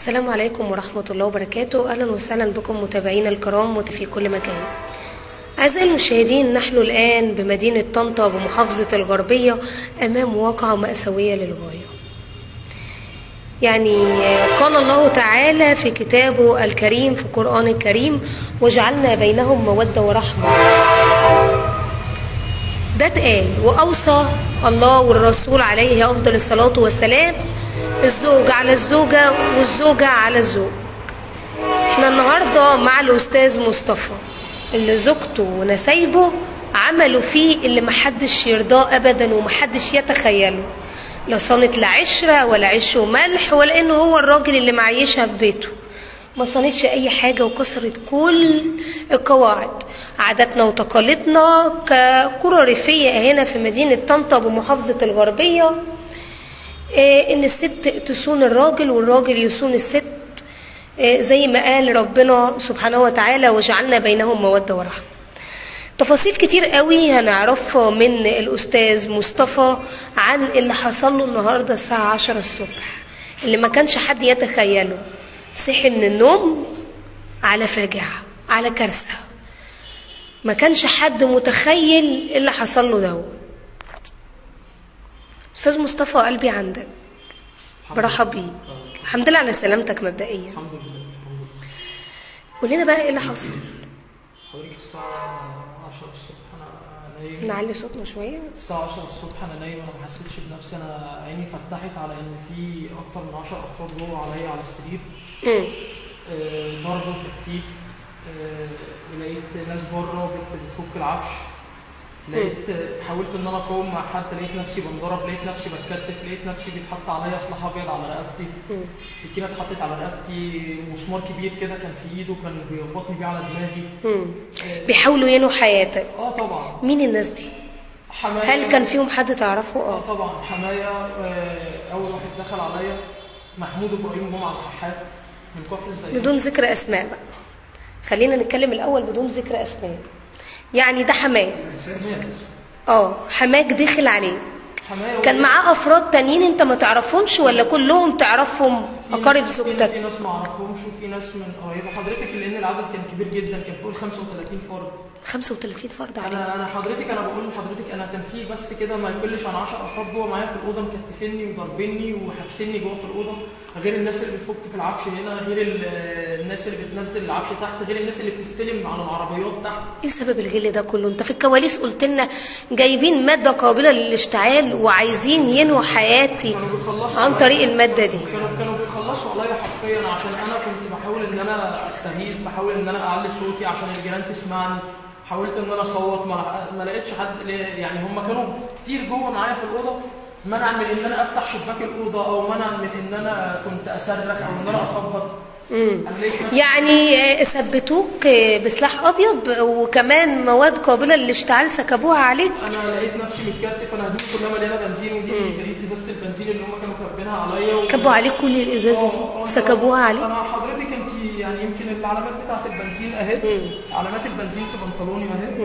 السلام عليكم ورحمة الله وبركاته أهلا وسهلا بكم متابعينا الكرام في كل مكان أعزائي المشاهدين نحن الآن بمدينة طنطا بمحافظة الغربية أمام واقعة مأساوية للغاية يعني قال الله تعالى في كتابه الكريم في القرآن الكريم وجعلنا بينهم مودة ورحمة ده اتقال وأوصى الله والرسول عليه أفضل الصلاة والسلام الزوج على الزوجة والزوجة على الزوج احنا النهاردة مع الأستاذ مصطفى اللي زوجته ونسايبه عملوا فيه اللي محدش يرضاه أبدا ومحدش يتخيله لا صانت لا عشرة ولا عيش وملح ولا انه هو الراجل اللي معيشها في بيته ما صانتش اي حاجة وكسرت كل القواعد عاداتنا وتقاليدنا كقرى ريفية هنا في مدينة طنطا بمحافظة الغربية إيه ان الست تصون الراجل والراجل يصون الست إيه زي ما قال ربنا سبحانه وتعالى وجعلنا بينهم مودة ورحمة تفاصيل كتير قوي هنعرفها من الأستاذ مصطفى عن اللي حصل له النهاردة الساعة عشرة الصبح اللي ما كانش حد يتخيله صحي من النوم على فاجعة على كارثة ما كانش حد متخيل اللي حصل له ده أستاذ مصطفى قلبي عندك برحب بيك الحمد لله على سلامتك مبدئيا الحمد لله قول لنا بقى ايه اللي حصل حضرتك الساعة 10 الصبح أنا نايم نعلي صوتنا شوية الساعة 10 الصبح أنا نايم أنا ما حسيتش بنفسي أنا عيني فتحت على إن في أكتر من 10 أفراد جوه عليا على السرير مم. آه، ضربة في التيف آه، ولقيت ناس بره بت- بتفك العفش لقيت حاولت ان انا اقاوم مع حد لقيت نفسي بنضرب لقيت نفسي بتكتف لقيت نفسي بيتحط عليا سلاح ابيض على رقبتي مم. السكينه اتحطت على رقبتي مسمار كبير كده كان في ايده كان بيخبطني بيه على دماغي مم. بيحاولوا ينهوا حياتك اه طبعا مين الناس دي حماية هل كان فيهم حد تعرفه اه اه طبعا حماية آه، اول واحد دخل عليا محمود ابراهيم جمعه الحاحات من كفر الزيات بدون ذكر اسماء بقى خلينا نتكلم الاول بدون ذكر اسماء يعني ده حماه اه حماك دخل عليه حماية كان معاه افراد تانيين انت ما تعرفهمش ولا كلهم تعرفهم في اقارب ناس- في- في زوجتك ناس ما اعرفهمش وفي ناس من قرايبه حضرتك لان العدد كان كبير جدا كان فوق ال 35 فرد 35 فرد عليه انا انا حضرتك انا بقول لحضرتك انا كان في بس كده ما يقلش عن 10 افراد جوه معايا في الاوضه مكتفيني وضاربيني وحابسيني جوه في الاوضه غير الناس اللي بتفك في العفش هنا غير ال- الناس اللي بتنزل العفش تحت غير الناس اللي بتستلم على العربيات تحت ايه سبب الغل ده كله انت في الكواليس قلت لنا جايبين ماده قابله للاشتعال وعايزين ينهوا حياتي كانوا بيخلصوا عن طريق الماده دي كانوا كانوا بيخلصوا عليا حرفيا عشان انا كنت بحاول ان انا استغيث بحاول ان انا اعلي صوتي عشان الجيران تسمعني حاولت ان انا اصوت ما, ما لقيتش حد ليه- يعني هم كانوا كتير جوه معايا في الاوضه منع من ان انا افتح شباك الاوضه او منع من ان انا كنت اصرخ او ان انا اخبط مم. أنا لقيت نفسي- يعني آه، ثبتوك آه، بسلاح ابيض وكمان مواد قابله للاشتعال سكبوها عليك انا لقيت نفسي متكتف انا هدومي كلها مليانه بنزين ودي لقيت ازازه البنزين اللي هم كانوا كاتبينها عليا و... كبوا عليك كل الازازه آه، آه، دي سكبوها عليك انا حضرتك انت يعني يمكن العلامات بتاعت البنزين اهي مم. علامات البنزين في بنطلوني اهي مم.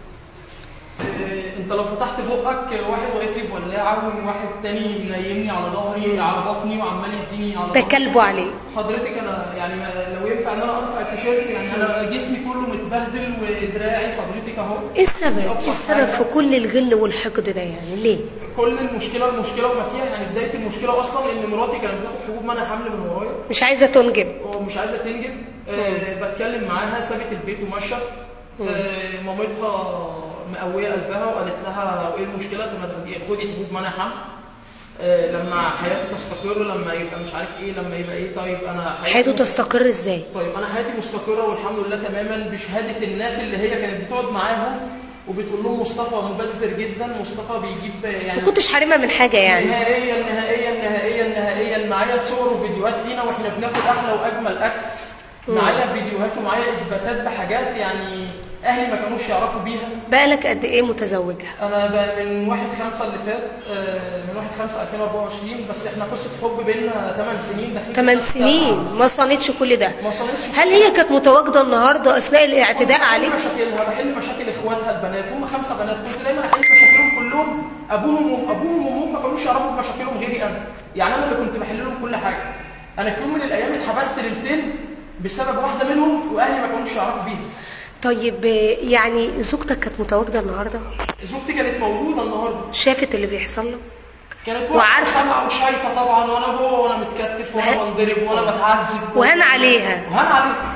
آه، انت لو فتحت بقك واحد واقف لي بولاعه وواحد تاني منيمني على ظهري على بطني وعمال يديني على ده ظهري. كلبوا عليك حضرتك انا يعني ما- لو ينفع ان انا ارفع التيشيرت يعني انا جسمي كله متبهدل ودراعي حضرتك اهو ايه السبب ايه السبب في كل الغل والحقد ده يعني ليه كل المشكله المشكله وما فيها يعني بدايه المشكله اصلا ان مراتي كانت بتاخد حبوب منع حمل من ورايا مش عايزه تنجب ومش عايزه تنجب آه بتكلم معاها سابت البيت ومشت آه مامتها مقويه قلبها وقالت لها وايه المشكله طب ما تاخدي- خدي حبوب منع حمل آه لما حياتي تستقر لما يبقى مش عارف ايه لما يبقى ايه طيب انا حياته مست- تستقر ازاي طيب انا حياتي مستقره والحمد لله تماما بشهاده الناس اللي هي كانت بتقعد معاهم وبتقول لهم مصطفى مبذر جدا مصطفى بيجيب يعني ما كنتش حارمه من حاجه يعني نهائيا نهائيا نهائيا نهائيا معايا صور وفيديوهات لينا واحنا بناكل احلى واجمل اكل معايا فيديوهات ومعايا اثباتات بحاجات يعني اهلي ما كانوش يعرفوا بيها بقالك قد ايه متزوجه انا بقى من 1 5 اللي فات آه، من 1 5 2024 بس احنا قصه حب بينا 8 سنين داخلين في 8 سنة سنين تسعة. ما صانتش كل ده ما صارتش هل هي كانت متواجده النهارده اثناء الاعتداء بحل عليك مشاكلها بحل مشاكل اخواتها البنات هم خمسه بنات كنت دايما احل مشاكلهم كلهم ابوهم وابوهم وامهم ما كانوش يعرفوا بمشاكلهم غيري انا يعني انا اللي كنت بحل لهم كل حاجه انا في يوم من الايام اتحبست ليلتين بسبب واحده منهم واهلي ما كانوش يعرفوا بيها طيب آه، يعني زوجتك كانت متواجده النهارده زوجتي كانت موجوده النهارده شافت اللي بيحصل له كانت واقفه وعارفة. سامعه وشايفه طبعا وانا جوه وانا متكتف وانا وه- بنضرب وانا بتعذب وهان عليها وهان عليها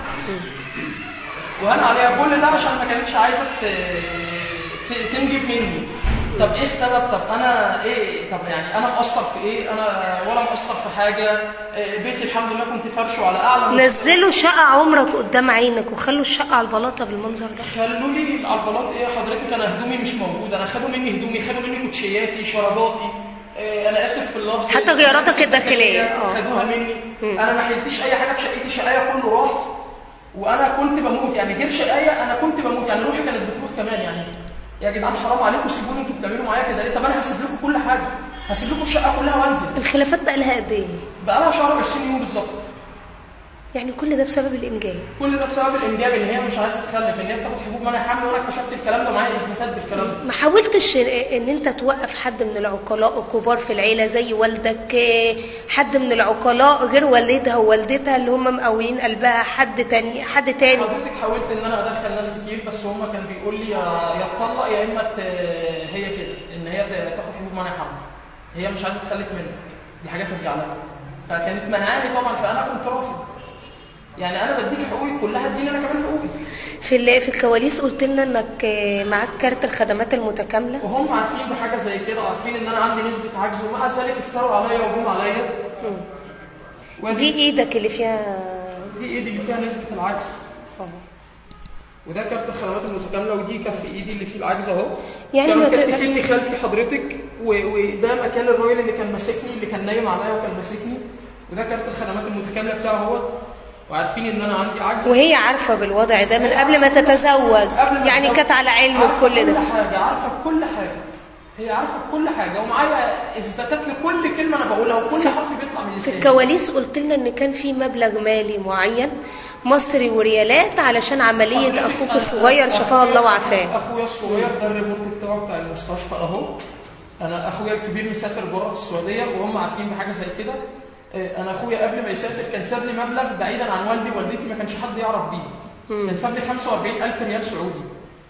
وهان عليها كل ده عشان ما كانتش عايزه ت- ت- تنجب مني طب ايه السبب طب انا ايه طب يعني انا مقصر في ايه انا ولا مقصر في حاجه إيه بيتي الحمد لله كنت فرشه على اعلى مستوى. نزلوا شقه عمرك قدام عينك وخلوا الشقه على البلاطه بالمنظر ده خلوا لي على البلاط ايه حضرتك انا هدومي مش موجوده انا خدوا مني هدومي خدوا مني كوتشياتي شراباتي إيه انا اسف في اللفظ حتى غياراتك الداخلية. آه. خدوها مني مم. انا ما حلتش اي حاجه في شقتي شقايه كله راح وانا كنت بموت يعني غير شقايه انا كنت بموت يعني روحي كانت بتروح كمان يعني يا جدعان حرام عليكم سيبوني انتوا بتعملوا معايا كده ليه طب انا هسيب لكم كل حاجه هسيب لكم الشقه كلها وانزل الخلافات بقى لها قد ايه بقى لها شهر 20 يوم بالظبط يعني كل ده بسبب الانجاب كل ده بسبب الانجاب ان هي مش عايزه تخلف ان هي بتاخد حبوب منع حمل وانا اكتشفت الكلام ده معايا اثباتات بالكلام ده ما حاولتش ان انت توقف حد من العقلاء الكبار في العيله زي والدك آه، حد من العقلاء غير والدها ووالدتها اللي هم مقويين قلبها حد تاني حد تاني حضرتك حاولت ان انا ادخل ناس كتير بس هم كان بيقول لي يا يا تطلق يا اما ت- هي كده ان هي ت- تاخد حبوب منع حمل هي مش عايزه تخلف منك دي حاجه ترجع لها فكانت منعاني طبعا فانا كنت رافض يعني انا بديك حقوقي كلها اديني انا كمان حقوقي في ال- في الكواليس قلت لنا انك آه، معاك كارت الخدمات المتكامله وهم عارفين بحاجه زي كده عارفين ان انا عندي نسبه عجز ومع ذلك افتروا عليا وجم عليا مم. دي ايدك اللي فيها دي ايدي اللي فيها نسبه العجز آه. وده كارت الخدمات المتكامله ودي كف ايدي اللي فيه العجز اهو يعني كانوا ما تقدر- مكتفيني خلفي حضرتك و- وده مكان الراجل اللي كان ماسكني اللي كان نايم عليا وكان ماسكني وده كارت الخدمات المتكامله بتاعه اهوت وعارفين ان انا عندي عجز وهي عارفه بالوضع ده من قبل ما تتزوج قبل ما يعني أتزوج. كانت على علم عارفة بكل ده كل حاجه عارفه كل حاجه هي عارفه كل حاجه ومعايا اثباتات لكل كلمه انا بقولها وكل حرف بيطلع من في لساني الكواليس قلت لنا ان كان في مبلغ مالي معين مصري وريالات علشان عمليه اخوك الصغير شفاه الله وعافاه اخويا الصغير ده الريبورت بتاعه بتاع المستشفى اهو انا اخويا الكبير مسافر بره في السعوديه وهم عارفين بحاجه زي كده آه، انا اخويا قبل ما يسافر كان ساب لي مبلغ بعيدا عن والدي ووالدتي ما كانش حد يعرف بيه مم. كان ساب لي 45000 ريال سعودي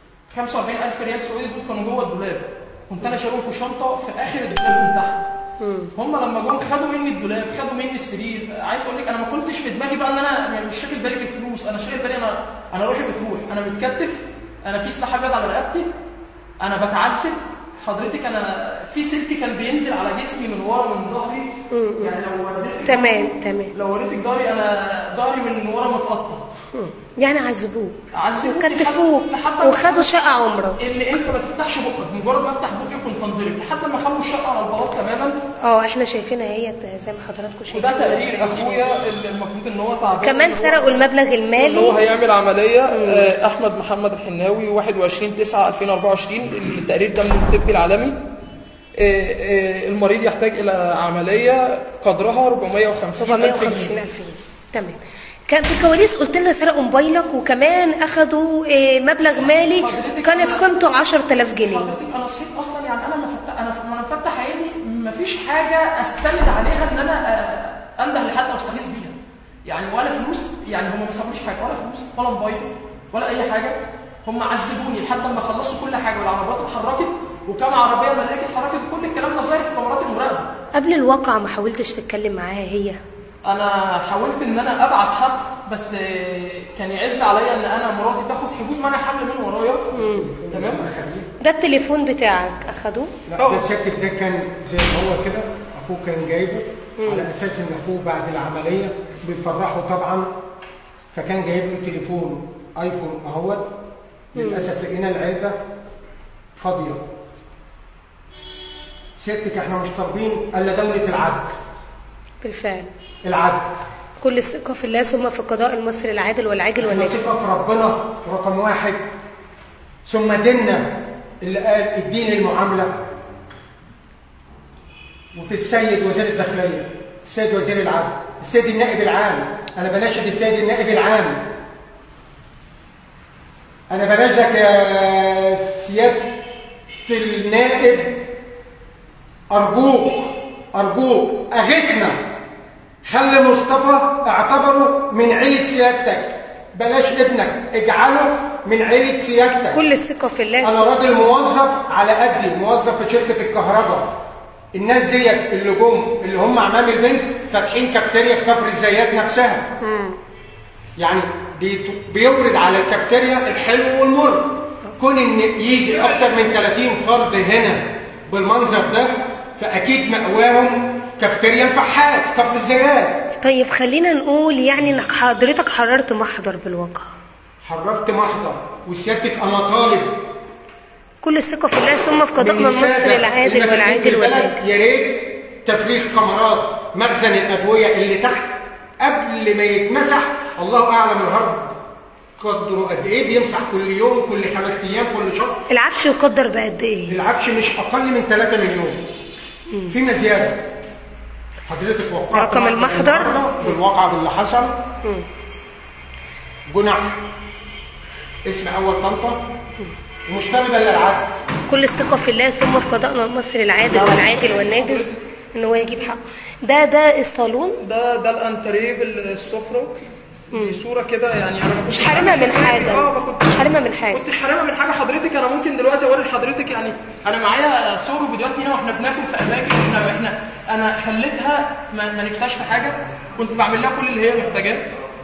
45000 ريال سعودي دول كانوا جوه الدولاب كنت انا شايلهم في شنطه في اخر الدولاب من تحت مم. هم لما جم خدوا مني الدولاب خدوا مني السرير عايز اقول لك انا ما كنتش في دماغي بقى ان انا يعني مش شاغل بالي بالفلوس انا شاغل بالي انا انا روحي بتروح انا متكتف انا في سلاح ابيض على رقبتي انا بتعذب حضرتك انا في سلك كان بينزل على جسمي من ورا ومن ظهري مم. يعني لو وريتك تمام تمام لو وريتك ظهري انا ظهري من ورا متقطع مم. يعني عذبوك عذبوني وكتفوك لحد- لحد ما- وخدوا شقه عمره اللي انت ما تفتحش بقك مجرد ما افتح بقي كنت هنضرب لحد ما خلوا الشقه على البلاط تماما اه احنا شايفينها هي زي ما حضراتكم شايفين وده تقرير اخويا اللي المفروض ان هو تعبان كمان إن هو- سرقوا المبلغ اللي هو المالي هيعمل عمليه آه، احمد محمد الحناوي 21 9 2024 التقرير ده من الطب العالمي آه، آه، المريض يحتاج الى عمليه قدرها 450 ألف 450 جنيه ألف جنيه تمام كان في الكواليس قلت لنا سرقوا موبايلك وكمان اخدوا آه، مبلغ مالي حضرتك كانت أنا- قيمته 10000 جنيه حضرتك انا صحيت اصلا يعني انا مفتح انا وانا مفتح عيني مفيش حاجه استند عليها ان انا آه، انده لحد او استغيث بيها يعني ولا فلوس يعني هم ما سابوليش حاجه ولا فلوس ولا موبايل ولا اي حاجه هم عذبوني لحد ما خلصوا كل حاجه والعربيات اتحركت وكام عربيه ملاكي اتحركت كل الكلام ده ظاهر في كاميرات المراقبه قبل الواقعة ما حاولتش تتكلم معاها هي انا حاولت ان انا ابعت حد بس آه، كان يعز عليا ان انا مراتي تاخد حبوب منع حمل من ورايا تمام ده التليفون بتاعك اخدوه لا ده الشك ده كان زي ما هو كده اخوه كان جايبه مم. على اساس ان اخوه بعد العمليه بيفرحه طبعا فكان جايب له تليفون ايفون اهوت للاسف لقينا العلبه فاضيه سيادتك احنا مش طالبين الا دوله العدل بالفعل العدل كل الثقة في الله ثم في القضاء المصري العادل والعاجل احنا والناجل ثقه في ربنا رقم واحد ثم ديننا اللي قال الدين المعامله وفي السيد وزير الداخليه السيد وزير العدل السيد النائب العام انا بناشد السيد النائب العام انا بناشدك يا سياده النائب ارجوك ارجوك اغثنا خلي مصطفى اعتبره من عيلة سيادتك بلاش ابنك اجعله من عيلة سيادتك كل الثقة في الله انا راجل موظف على قدي موظف في شركة الكهرباء الناس ديت اللي جم اللي هم عمام البنت فاتحين كافتيريا في كفر الزيات نفسها مم. يعني بي- بيورد على الكافتيريا الحلو والمر كون ان يجي اكتر من 30 فرد هنا بالمنظر ده فاكيد مأواهم كافتيريا الفحات كفر الزيات طيب خلينا نقول يعني انك حضرتك حررت محضر بالواقع حررت محضر وسيادتك انا طالب كل الثقة في الله ثم في قضاء من من مصر السادة العادل المسؤولين في والعادل البلد والعادل يا ريت تفريغ كاميرات مخزن الادويه اللي تحت قبل ما يتمسح الله اعلم الهرب قدره قد ايه بيمسح كل يوم كل خمس ايام كل شهر العفش يقدر بقد ايه العفش مش اقل من 3 مليون فيما زياده حضرتك وقعت رقم محضر المحضر؟ النهاردة بالواقع باللي حصل مم. جنح اسم اول طنطا ومش طالب الا العدل كل الثقة في الله ثم في قضاءنا المصري العادل والعادل والناجز ان هو يجيب حقه ده ده الصالون ده ده الانتريه بالسفره دي صوره كده يعني انا ما كنتش مش حارمها من عامل حاجة اه ما كنتش مش حارمها من حاجة كنتش حارمها من حاجه حضرتك انا ممكن دلوقتي اوري لحضرتك يعني انا معايا صور وفيديوهات هنا واحنا بناكل في اماكن احنا احنا انا خليتها ما, ما نفسهاش في حاجه كنت بعمل لها كل اللي هي محتاجاه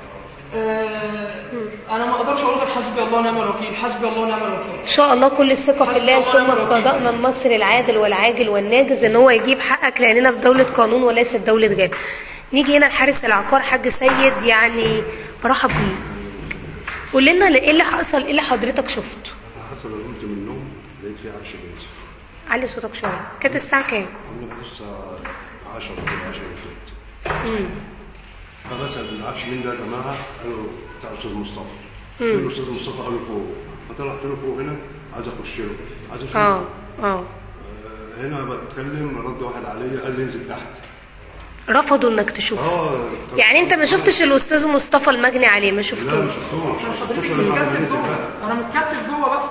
آه انا ما اقدرش اقول غير حسبي الله ونعم الوكيل حسبي الله ونعم الوكيل ان شاء الله كل الثقة في الله حسبي الله ثم ونعم في الوكيل. قضاءنا المصري العادل والعاجل والناجز ان هو يجيب حقك لاننا في دولة قانون وليست دولة جاب نيجي هنا لحارس العقار حاج سيد يعني برحب بيه قول لنا ايه اللي حصل ايه اللي حضرتك شفته حصل انا قمت من النوم لقيت في عفش بينزل علي صوتك شوية كانت الساعة كام؟ قلنا بص 10 كده 10 وثلث مم. فبسأل العفش مين ده يا جماعه؟ قالوا بتاع الاستاذ مصطفى مم. قلت له الاستاذ مصطفى قالوا فوق فطلعت له فوق هنا عايز اخش له عايز اشوفه اه اه آه، هنا بتكلم رد واحد عليا قال لي انزل تحت رفضوا انك تشوفه اه يعني انت ما شفتش الاستاذ مصطفى المجني عليه ما لا شفتوش ما شفتوش ما حضرتك شفتوش الا بعد ما متكتف نزل جوه بقى انا متكتف جوه بقى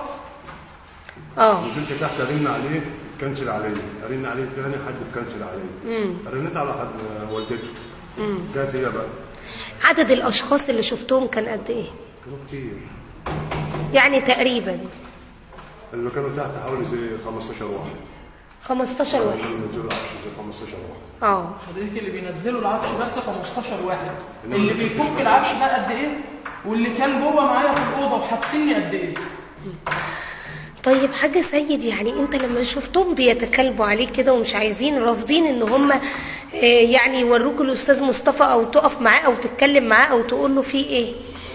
اه نزلت تحت ارن عليه كنسل عليا ارن عليه تاني حد كنسل عليا مم. رنيت على حد والدته مم. جات هي بقى عدد الاشخاص اللي شفتهم كان قد ايه كانوا كتير يعني تقريبا اللي كانوا تحت حوالي زي 15 واحد 15 واحد اللي نزلوا العفش زي 15 واحد اه حضرتك اللي بينزلوا العفش بس 15 واحد اللي بيفك العفش ده قد ايه واللي كان جوه معايا في الاوضه وحابسيني قد ايه طيب حاجة سيد يعني انت لما شفتهم بيتكلموا عليك كده ومش عايزين رافضين ان هم آه، يعني يوروك الاستاذ مصطفى او تقف معاه او تتكلم معاه او تقول له في ايه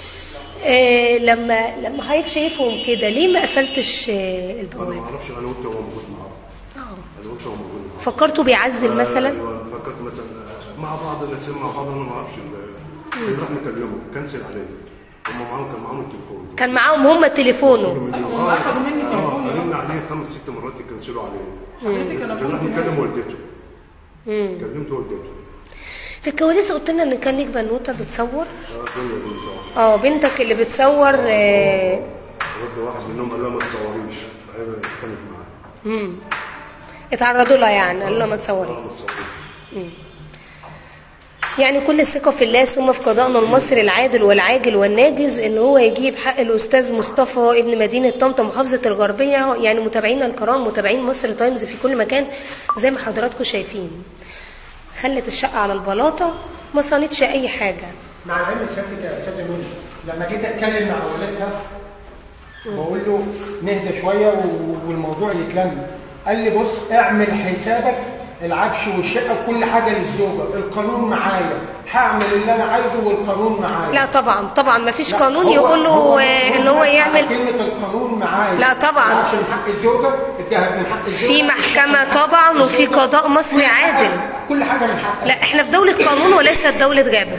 آه، لما لما حضرتك شايفهم كده ليه ما قفلتش آه، انا ما البوابه اعرفش انا وانت هو موجود معاه اه انا وانت هو موجود معاه فكرتوا بيعزل مثلا أيوة، فكرت مثلا مع بعض الناس مع بعض انا ما اعرفش ال- راح نكلمه كنسل عليه هم معاهم كان معاهم التليفون كان معاهم هم تليفونه أيوة، هم أخدوا مني تليفوني. اه رن عليه خمس ست مرات يكنسلوا عليه حضرتك انا كان راح كنت نكلم والدته مم. كلمت والدته في الكواليس قلت لنا ان كان ليك بنوته بتصور اه الدنيا دي طبعا اه بنتك اللي بتصور آه، رد واحد منهم قال لها ما تصوريش فهي كانت معاه مم. اتعرضوا لها يعني قالوا لها ما تصوري اه ما تصوريش مم. يعني كل الثقة في الله ثم في قضائنا المصري العادل والعاجل والناجز ان هو يجيب حق الاستاذ مصطفى ابن مدينة طنطا محافظة الغربية يعني متابعينا الكرام متابعين مصر تايمز في كل مكان زي ما حضراتكم شايفين خلت الشقة على البلاطة ما صانتش اي حاجة مع العلم سيادتك يا استاذ نور لما جيت اتكلم مع والدها بقول له نهدى شويه و- والموضوع يتلم قال لي بص اعمل حسابك العفش والشقه وكل حاجه للزوجه القانون معايا هعمل اللي انا عايزه والقانون معايا لا طبعا طبعا ما فيش لا، قانون هو- يقول له هو آه، ان هو على يعمل كلمه القانون معايا لا طبعا. العفش من حق الزوجه الذهب من حق الزوجه في محكمة طبعا وفي قضاء مصري عادل كل حاجه من حقها لا احنا في دولة قانون وليست دولة غابة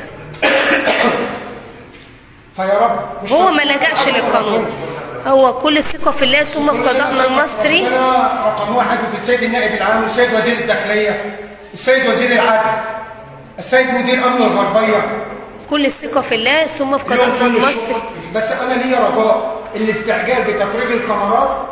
فيا رب مش هو ما ربنا لجأش يحفظ للقانون ربنا. هو كل الثقة في الله ثم في قضائنا المصري ربنا رقم واحد في السيد النائب العام والسيد وزير الداخلية السيد وزير العدل السيد مدير أمن الغربية كل الثقة في الله ثم في اليوم قضائنا كل المصري الشغل بس أنا ليا رجاء الاستعجال بتفريغ الكاميرات